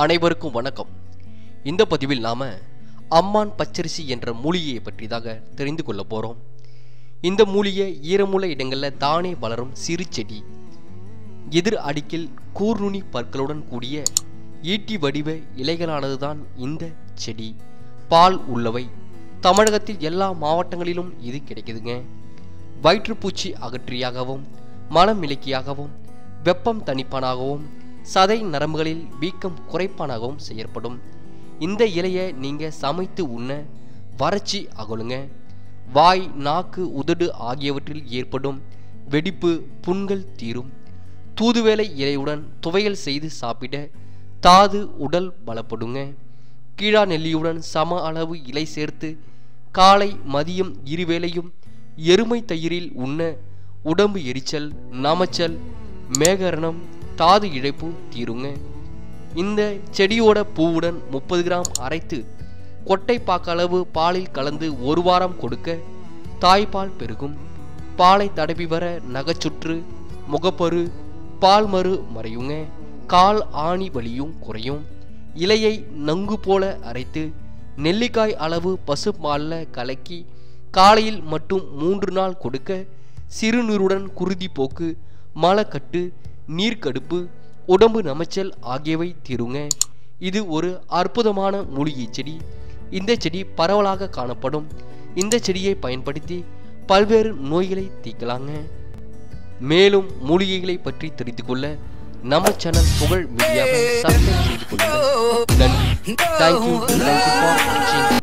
அனைவருக்கும் வணக்கம் இந்த பதிவில் நாம அம்மான் பச்சரிசி என்ற மூலிகையை பற்றிதாக தெரிந்து கொள்ள போறோம் இந்த மூலிகை ஈரமுள்ள இடங்களில் தானே வளரும் சிறு செடி எதிர் அடுக்கில் கூர்நுனி பற்களுடன் கூடிய ஈட்டி வடிவ இலைகளானதுதான் இந்த செடி பால் உள்ளவை தமிழகத்தில் எல்லா மாவட்டங்களிலும் இது கிடைக்குதுங்க வயிற்றுப்பூச்சி அகற்றியாகவும் மலம் இலக்கியாகவும் வெப்பம் தணிப்பானாகவும் சதை நரம்புகளில் வீக்கம் குறைப்பானாகவும் செயற்படும் இந்த இலையை நீங்க சமைத்து உண்ண வறட்சி அகலுங்க வாய் நாக்கு உதடு ஆகியவற்றில் ஏற்படும் வெடிப்பு புண்கள் தீரும் தூதுவேலை இலையுடன் துவையல் செய்து சாப்பிட தாது உடல் பலப்படுங்க கீழா நெல்லியுடன் சம அளவு இலை சேர்த்து காலை மதியம் இருவேளையும் எருமை தயிரில் உண்ண உடம்பு எரிச்சல் நமைச்சல் மேகரணம் தாது இழைப்பு தீருங்க இந்த செடியோட பூவுடன் முப்பது கிராம் அரைத்து கொட்டை பாக்களவு பாலில் கலந்து ஒரு வாரம் கொடுக்க தாய்ப்பால் பெருகும் பாலை தடவி வர நகைச்சுற்று முகப்பரு பால் மறு மறையுங்க கால் ஆணி வலியும் குறையும் இலையை நங்கு போல அரைத்து நெல்லிக்காய் அளவு பசுப்பால்ல கலக்கி காலையில் மட்டும் மூன்று நாள் கொடுக்க சிறுநீருடன் குருதி போக்கு மலக்கட்டு நீர்க்கடுப்பு உடம்பு நமைச்சல் ஆகியவை தீருங்க இது ஒரு அற்புதமான மூலிகை செடி இந்த செடி பரவலாக காணப்படும் இந்த செடியை பயன்படுத்தி பல்வேறு நோய்களை தீர்க்கலாங்க மேலும் மூலிகைகளை பற்றி தெரிந்து கொள்ள நம்ம சேனல் புகழ் மீடியாவை சப்ஸ்கிரைப் செய்து கொள்ளுங்கள் நன்றி தேங்க்யூ தேங்க்யூ ஃபார் வாட்சிங்